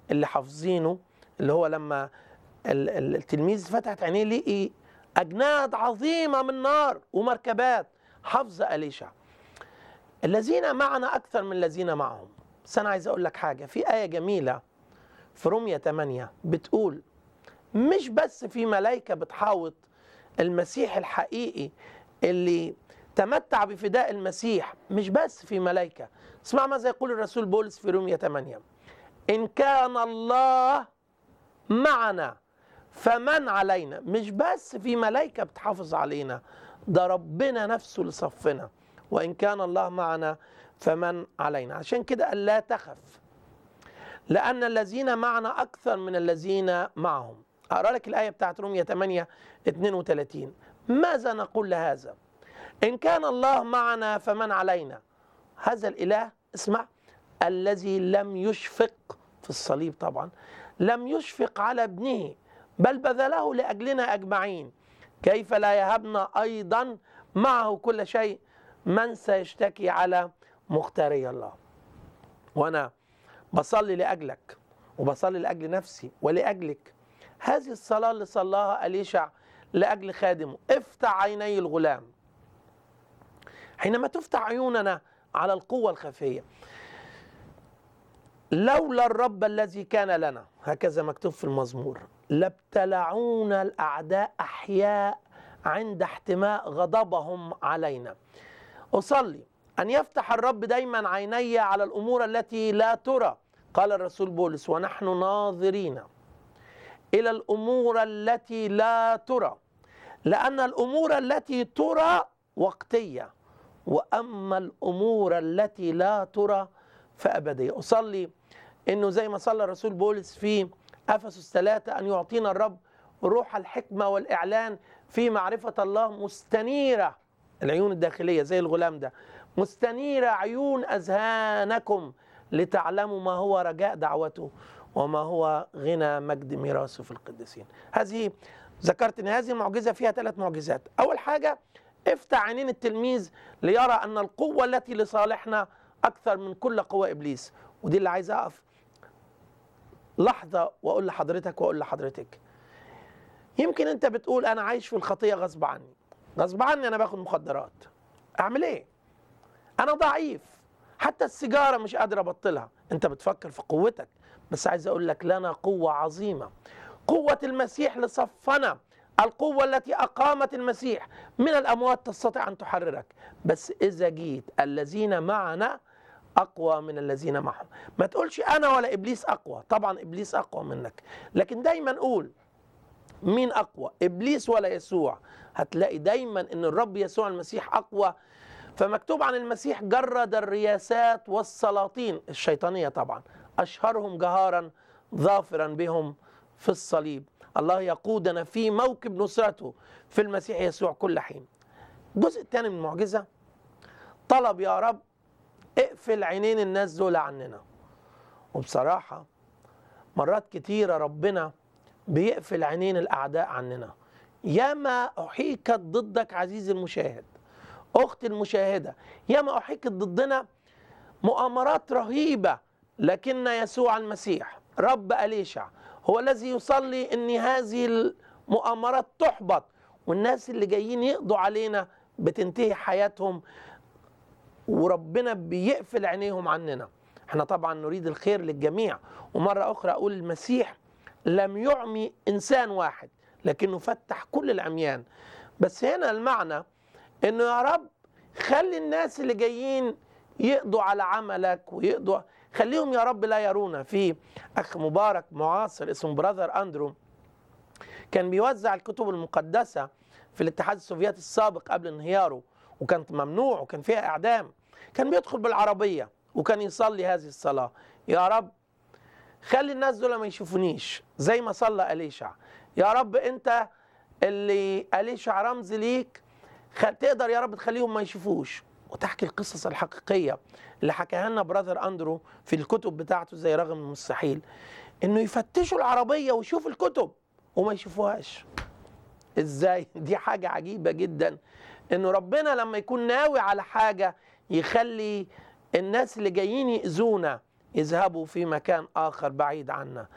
اللي حافظينه اللي هو لما ال- ال- التلميذ فتحت عينيه لقي اجناد عظيمه من نار ومركبات حافظه اليشع الذين معنا اكثر من الذين معهم بس انا عايز اقول لك حاجه في ايه جميله في رومية 8 بتقول مش بس في ملائكه بتحاوط المسيح الحقيقي اللي تمتع بفداء المسيح مش بس في ملائكه اسمع ماذا يقول الرسول بولس في رومية 8 ان كان الله معنا فمن علينا مش بس في ملائكة بتحافظ علينا ده ربنا نفسه اللي صفنا وإن كان الله معنا فمن علينا عشان كده قال لا تخف لأن الذين معنا أكثر من الذين معهم أقرأ لك الآية بتاعت رومية 8 32 ماذا نقول لهذا إن كان الله معنا فمن علينا هذا الإله اسمع الذي لم يشفق في الصليب طبعا لم يشفق على ابنه بل بذله لأجلنا أجمعين كيف لا يهبنا أيضا معه كل شيء من سيشتكي على مختاري الله وأنا بصلي لأجلك وبصلي لأجل نفسي ولأجلك هذه الصلاة اللي صلاها أليشع لأجل خادمه افتح عيني الغلام حينما تفتح عيوننا على القوة الخفية لولا الرب الذي كان لنا هكذا مكتوب في المزمور لابتلعونا الأعداء أحياء عند احتماء غضبهم علينا أصلي أن يفتح الرب دايما عيني على الأمور التي لا ترى قال الرسول بولس ونحن ناظرين إلى الأمور التي لا ترى لأن الأمور التي ترى وقتية وأما الأمور التي لا ترى فأبدية أصلي إنه زي ما صلى الرسول بولس في أفسس ثلاثة أن يعطينا الرب روح الحكمة والإعلان في معرفة الله مستنيرة العيون الداخلية زي الغلام ده مستنيرة عيون أذهانكم لتعلموا ما هو رجاء دعوته وما هو غنى مجد ميراثه في القديسين هذه ذكرت ان هذه المعجزه فيها ثلاث معجزات اول حاجه افتح عينين التلميذ ليرى ان القوه التي لصالحنا اكثر من كل قوى ابليس ودي اللي عايز اقف لحظه واقول لحضرتك واقول لحضرتك يمكن انت بتقول انا عايش في الخطيه غصب عني غصب عني انا باخد مخدرات اعمل ايه انا ضعيف حتى السيجاره مش قادر ابطلها انت بتفكر في قوتك بس عايز اقول لك لنا قوه عظيمه قوه المسيح لصفنا القوه التي اقامت المسيح من الاموات تستطيع ان تحررك بس اذا جيت الذين معنا اقوى من الذين معهم ما تقولش انا ولا ابليس اقوى طبعا ابليس اقوى منك لكن دايما قول مين اقوى ابليس ولا يسوع هتلاقي دايما ان الرب يسوع المسيح اقوى فمكتوب عن المسيح جرد الرياسات والسلاطين الشيطانيه طبعا اشهرهم جهارا ظافرا بهم في الصليب الله يقودنا في موكب نصرته في المسيح يسوع كل حين الجزء الثاني من المعجزه طلب يا رب اقفل عينين الناس دول عننا وبصراحه مرات كتيره ربنا بيقفل عينين الاعداء عننا ياما احيكت ضدك عزيزي المشاهد اختي المشاهده ياما احيكت ضدنا مؤامرات رهيبه لكن يسوع المسيح رب اليشع هو الذي يصلي ان هذه المؤامرات تحبط والناس اللي جايين يقضوا علينا بتنتهي حياتهم وربنا بيقفل عينيهم عننا احنا طبعا نريد الخير للجميع ومره اخرى اقول المسيح لم يعمي انسان واحد لكنه فتح كل العميان بس هنا المعنى انه يا رب خلي الناس اللي جايين يقضوا على عملك ويقضوا خليهم يا رب لا يرونا في اخ مبارك معاصر اسمه براذر اندرو كان بيوزع الكتب المقدسه في الاتحاد السوفيتي السابق قبل انهياره وكانت ممنوع وكان فيها اعدام كان بيدخل بالعربيه وكان يصلي هذه الصلاه يا رب خلي الناس دول ما يشوفونيش زي ما صلى أليشع يا رب انت اللي أليشع رمز ليك خ- تقدر يا رب تخليهم ما يشوفوش وتحكي القصص الحقيقية اللي حكاها لنا براذر أندرو في الكتب بتاعته زي رغم المستحيل انه يفتشوا العربية ويشوفوا الكتب وما يشوفوهاش ازاي دي حاجة عجيبة جدا انه ربنا لما يكون ناوي على حاجة يخلي الناس اللي جايين يأذونا اذهبوا في مكان آخر بعيد عنا